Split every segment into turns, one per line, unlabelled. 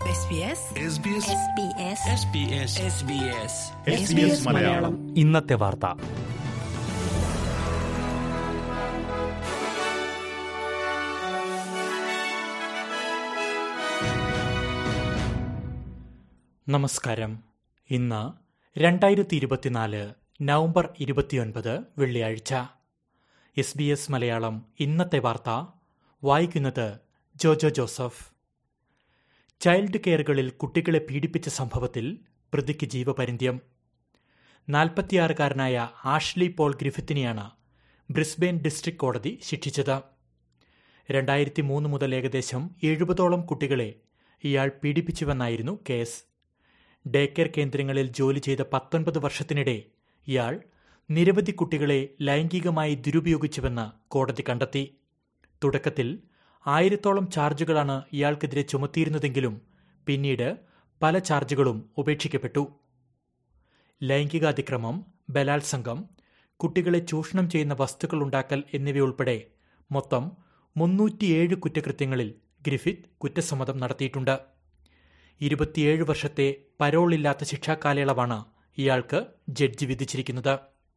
SBS
SBS Malayalam
ഇന്നത്തെ വാർത്ത നമസ്കാരം ഇന്ന് രണ്ടായിരത്തി ഇരുപത്തിനാല് നവംബർ ഇരുപത്തിയൊൻപത് വെള്ളിയാഴ്ച എസ് ബി എസ് മലയാളം ഇന്നത്തെ വാർത്ത വായിക്കുന്നത് ജോജോ ജോസഫ് ചൈൽഡ് കെയറുകളിൽ കുട്ടികളെ പീഡിപ്പിച്ച സംഭവത്തിൽ പ്രതിക്ക് ജീവപര്യന്തം നാൽപ്പത്തിയാറുകാരനായ ആഷ്ലി പോൾ ഗ്രിഫിത്തിനെയാണ് ബ്രിസ്ബെയിൻ ഡിസ്ട്രിക്ട് കോടതി ശിക്ഷിച്ചത് രണ്ടായിരത്തി മൂന്ന് മുതൽ ഏകദേശം എഴുപതോളം കുട്ടികളെ ഇയാൾ പീഡിപ്പിച്ചുവെന്നായിരുന്നു കേസ് ഡേ കെയർ കേന്ദ്രങ്ങളിൽ ജോലി ചെയ്ത പത്തൊൻപത് വർഷത്തിനിടെ ഇയാൾ നിരവധി കുട്ടികളെ ലൈംഗികമായി ദുരുപയോഗിച്ചുവെന്ന് കോടതി കണ്ടെത്തി തുടക്കത്തിൽ ആയിരത്തോളം ചാർജുകളാണ് ഇയാൾക്കെതിരെ ചുമത്തിയിരുന്നതെങ്കിലും പിന്നീട് പല ചാർജുകളും ഉപേക്ഷിക്കപ്പെട്ടു ലൈംഗികാതിക്രമം ബലാത്സംഗം കുട്ടികളെ ചൂഷണം ചെയ്യുന്ന വസ്തുക്കൾ ഉണ്ടാക്കൽ എന്നിവയുൾപ്പെടെ മൊത്തം മുന്നൂറ്റിയേഴ് കുറ്റകൃത്യങ്ങളിൽ ഗ്രിഫിത്ത് കുറ്റസമ്മതം നടത്തിയിട്ടുണ്ട് ഇരുപത്തിയേഴ് വർഷത്തെ പരോളില്ലാത്ത ശിക്ഷാകാലയളവാണ് ഇയാൾക്ക് ജഡ്ജി വിധിച്ചിരിക്കുന്നത്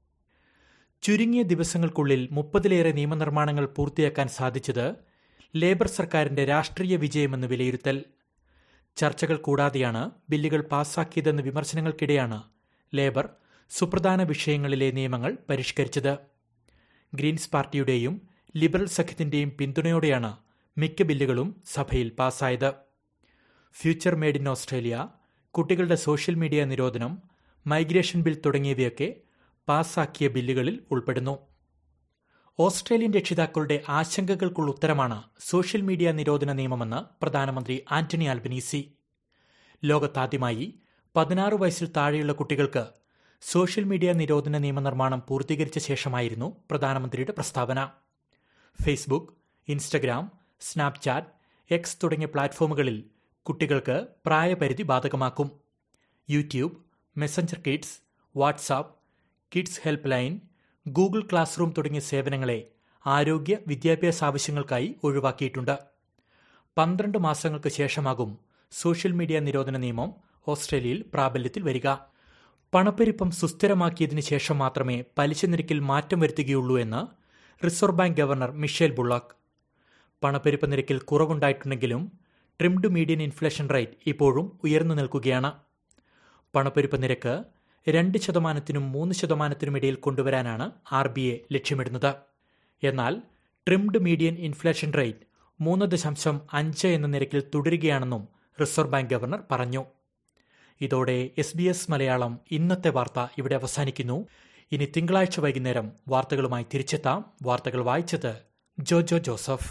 ചുരുങ്ങിയ ദിവസങ്ങൾക്കുള്ളിൽ മുപ്പതിലേറെ നിയമനിർമ്മാണങ്ങൾ പൂർത്തിയാക്കാൻ സാധിച്ചത് ലേബർ സർക്കാരിന്റെ രാഷ്ട്രീയ വിജയമെന്ന് വിലയിരുത്തൽ ചർച്ചകൾ കൂടാതെയാണ് ബില്ലുകൾ പാസാക്കിയതെന്ന വിമർശനങ്ങൾക്കിടെയാണ് ലേബർ സുപ്രധാന വിഷയങ്ങളിലെ നിയമങ്ങൾ പരിഷ്കരിച്ചത് ഗ്രീൻസ് പാർട്ടിയുടെയും ലിബറൽ സഖ്യത്തിന്റെയും പിന്തുണയോടെയാണ് മിക്ക ബില്ലുകളും സഭയിൽ പാസായത് ഫ്യൂച്ചർ മെയ്ഡ് ഇൻ ഓസ്ട്രേലിയ കുട്ടികളുടെ സോഷ്യൽ മീഡിയ നിരോധനം മൈഗ്രേഷൻ ബിൽ തുടങ്ങിയവയൊക്കെ പാസാക്കിയ ബില്ലുകളിൽ ഉൾപ്പെടുന്നു ഓസ്ട്രേലിയൻ രക്ഷിതാക്കളുടെ ആശങ്കകൾക്കുള്ള ഉത്തരമാണ് സോഷ്യൽ മീഡിയ നിരോധന നിയമമെന്ന് പ്രധാനമന്ത്രി ആന്റണി ആൽബനീസി ലോകത്താദ്യമായി പതിനാറ് വയസ്സിൽ താഴെയുള്ള കുട്ടികൾക്ക് സോഷ്യൽ മീഡിയ നിരോധന നിയമനിർമ്മാണം പൂർത്തീകരിച്ച ശേഷമായിരുന്നു പ്രധാനമന്ത്രിയുടെ പ്രസ്താവന ഫേസ്ബുക്ക് ഇൻസ്റ്റഗ്രാം സ്നാപ്ചാറ്റ് എക്സ് തുടങ്ങിയ പ്ലാറ്റ്ഫോമുകളിൽ കുട്ടികൾക്ക് പ്രായപരിധി ബാധകമാക്കും YouTube Messenger Kids WhatsApp Kids Helpline Google Classroom തുടങ്ങിയ സേവനങ്ങളെ ആരോഗ്യ വിദ്യാഭ്യാസ ആവശ്യങ്ങൾക്കായി ഒഴിവാക്കിയിട്ടുണ്ട് പന്ത്രണ്ട് മാസങ്ങൾക്ക് ശേഷമാകും സോഷ്യൽ മീഡിയ നിരോധന നിയമം ഓസ്ട്രേലിയയിൽ പ്രാബല്യത്തിൽ വരിക പണപ്പെരുപ്പം സുസ്ഥിരമാക്കിയതിനു ശേഷം മാത്രമേ പലിശ നിരക്കിൽ മാറ്റം വരുത്തുകയുള്ളൂ എന്ന് Reserve Bank governor Michele Bullock പണപ്പെരുപ്പ നിരക്കിൽ കുറവുണ്ടായിട്ടുണ്ടെങ്കിലും ട്രിംഡ് മീഡിയൻ ഇൻഫ്ലേഷൻ റേറ്റ് ഇപ്പോഴും ഉയർന്നു നിൽക്കുകയാണ് പണപ്പെരുപ്പ നിരക്ക് രണ്ട് ശതമാനത്തിനും മൂന്ന് ശതമാനത്തിനും ഇടയിൽ കൊണ്ടുവരാനാണ് ആർ ബി എ ലക്ഷ്യമിടുന്നത് എന്നാൽ ട്രിംഡ് മീഡിയൻ ഇൻഫ്ലേഷൻ റേറ്റ് മൂന്ന് ദശാംശം അഞ്ച് എന്ന നിരക്കിൽ തുടരുകയാണെന്നും റിസർവ് ബാങ്ക് ഗവർണർ പറഞ്ഞു ഇതോടെ എസ് ബി എസ് മലയാളം ഇന്നത്തെ വാർത്ത ഇവിടെ അവസാനിക്കുന്നു ഇനി തിങ്കളാഴ്ച വൈകുന്നേരം വാർത്തകളുമായി തിരിച്ചെത്താം വാർത്തകൾ വായിച്ചത് ജോജോ ജോസഫ്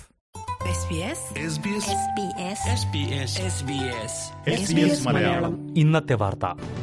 SBS മലയാളം
ഇന്നത്തെ വാർത്ത